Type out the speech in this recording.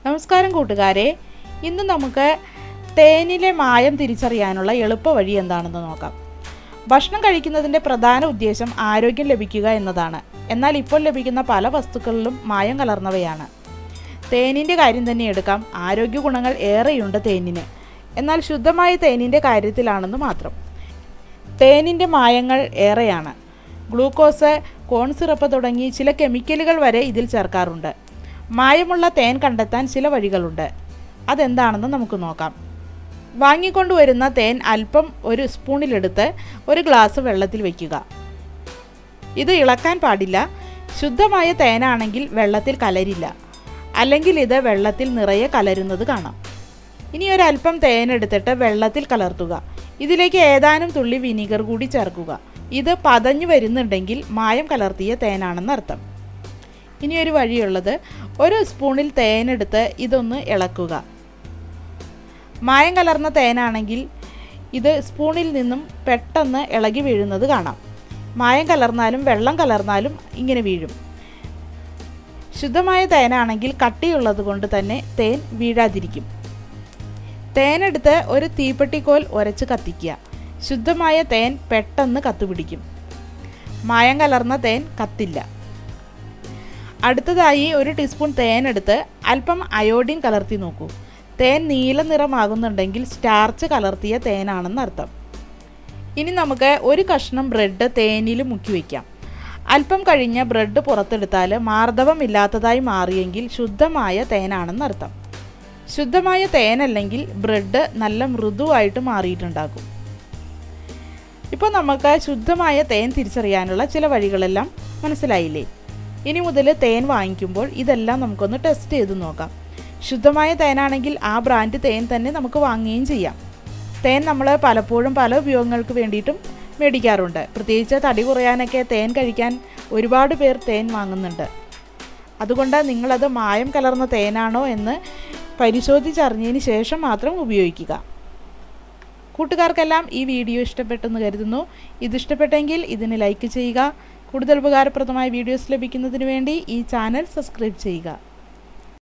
നമസ്കാരം കൂട്ടുകാരെ ഇന്ന് നമുക്ക് തേനിലെ മായം തിരിച്ചറിയാനുള്ള എളുപ്പ വഴി എന്താണെന്ന് നോക്കാം ഭക്ഷണം കഴിക്കുന്നതിൻ്റെ പ്രധാന ഉദ്ദേശം ആരോഗ്യം ലഭിക്കുക എന്നതാണ് എന്നാൽ ഇപ്പോൾ ലഭിക്കുന്ന പല വസ്തുക്കളിലും മായം കലർന്നവയാണ് തേനിൻ്റെ കാര്യം തന്നെ എടുക്കാം ആരോഗ്യ ഗുണങ്ങൾ ഏറെയുണ്ട് തേനിന് എന്നാൽ ശുദ്ധമായ തേനിൻ്റെ കാര്യത്തിലാണെന്ന് മാത്രം തേനിൻ്റെ മായങ്ങൾ ഏറെയാണ് ഗ്ലൂക്കോസ് കോൺ സിറപ്പ് തുടങ്ങി ചില കെമിക്കലുകൾ വരെ ഇതിൽ ചേർക്കാറുണ്ട് മായമുള്ള തേൻ കണ്ടെത്താൻ ചില വഴികളുണ്ട് അതെന്താണെന്ന് നമുക്ക് നോക്കാം വാങ്ങിക്കൊണ്ടുവരുന്ന തേൻ അല്പം ഒരു സ്പൂണിലെടുത്ത് ഒരു ഗ്ലാസ് വെള്ളത്തിൽ വയ്ക്കുക ഇത് ഇളക്കാൻ പാടില്ല ശുദ്ധമായ തേനാണെങ്കിൽ വെള്ളത്തിൽ കലരില്ല അല്ലെങ്കിൽ ഇത് വെള്ളത്തിൽ നിറയെ കലരുന്നത് കാണാം ഇനി ഒരല്പം തേൻ എടുത്തിട്ട് വെള്ളത്തിൽ കലർത്തുക ഇതിലേക്ക് ഏതാനും തുള്ളി വിനീഗർ കൂടി ചേർക്കുക ഇത് പതഞ്ഞു വരുന്നുണ്ടെങ്കിൽ മായം കലർത്തിയ തേനാണെന്ന് അർത്ഥം ഇനി ഒരു വഴിയുള്ളത് ഒരു സ്പൂണിൽ തേനെടുത്ത് ഇതൊന്ന് ഇളക്കുക മായം കലർന്ന തേനാണെങ്കിൽ ഇത് സ്പൂണിൽ നിന്നും പെട്ടെന്ന് ഇളകി വീഴുന്നത് കാണാം മായം കലർന്നാലും വെള്ളം കലർന്നാലും ഇങ്ങനെ വീഴും ശുദ്ധമായ തേനാണെങ്കിൽ കട്ടിയുള്ളത് കൊണ്ട് തന്നെ തേൻ വീഴാതിരിക്കും തേനെടുത്ത് ഒരു തീപ്പെട്ടിക്കോൽ ഉരച്ച് കത്തിക്കുക ശുദ്ധമായ തേൻ പെട്ടെന്ന് കത്തുപിടിക്കും മായം കലർന്ന തേൻ കത്തില്ല അടുത്തതായി ഒരു ടീസ്പൂൺ തേൻ എടുത്ത് അല്പം അയോഡിൻ കലർത്തി നോക്കൂ തേൻ നീല നിറമാകുന്നുണ്ടെങ്കിൽ സ്റ്റാർച്ച് കലർത്തിയ തേനാണെന്ന് അർത്ഥം ഇനി നമുക്ക് ഒരു കഷ്ണം ബ്രെഡ് തേനിൽ മുക്കി വയ്ക്കാം അല്പം കഴിഞ്ഞ് ബ്രെഡ് പുറത്തെടുത്താൽ മാർദ്ദവമില്ലാത്തതായി മാറിയെങ്കിൽ ശുദ്ധമായ തേനാണെന്ന് അർത്ഥം ശുദ്ധമായ തേനല്ലെങ്കിൽ ബ്രെഡ് നല്ല മൃദുവായിട്ട് മാറിയിട്ടുണ്ടാകും ഇപ്പോൾ നമുക്ക് ശുദ്ധമായ തേൻ തിരിച്ചറിയാനുള്ള ചില വഴികളെല്ലാം മനസ്സിലായില്ലേ ഇനി മുതൽ തേൻ വാങ്ങിക്കുമ്പോൾ ഇതെല്ലാം നമുക്കൊന്ന് ടെസ്റ്റ് ചെയ്ത് നോക്കാം ശുദ്ധമായ തേനാണെങ്കിൽ ആ ബ്രാൻഡ് തേൻ തന്നെ നമുക്ക് വാങ്ങുകയും ചെയ്യാം തേൻ നമ്മൾ പലപ്പോഴും പല ഉപയോഗങ്ങൾക്ക് വേണ്ടിയിട്ടും മേടിക്കാറുണ്ട് പ്രത്യേകിച്ച് തടി കുറയാനൊക്കെ തേൻ കഴിക്കാൻ ഒരുപാട് പേർ തേൻ വാങ്ങുന്നുണ്ട് അതുകൊണ്ട് നിങ്ങളത് മായം കലർന്ന തേനാണോ എന്ന് പരിശോധിച്ചറിഞ്ഞതിന് ശേഷം മാത്രം ഉപയോഗിക്കുക കൂട്ടുകാർക്കെല്ലാം ഈ വീഡിയോ ഇഷ്ടപ്പെട്ടെന്ന് കരുതുന്നു ഇത് ഇഷ്ടപ്പെട്ടെങ്കിൽ ഇതിന് ലൈക്ക് ചെയ്യുക കൂടുതൽ ഉപകാരപ്രദമായ വീഡിയോസ് ലഭിക്കുന്നതിന് വേണ്ടി ഈ ചാനൽ സബ്സ്ക്രൈബ് ചെയ്യുക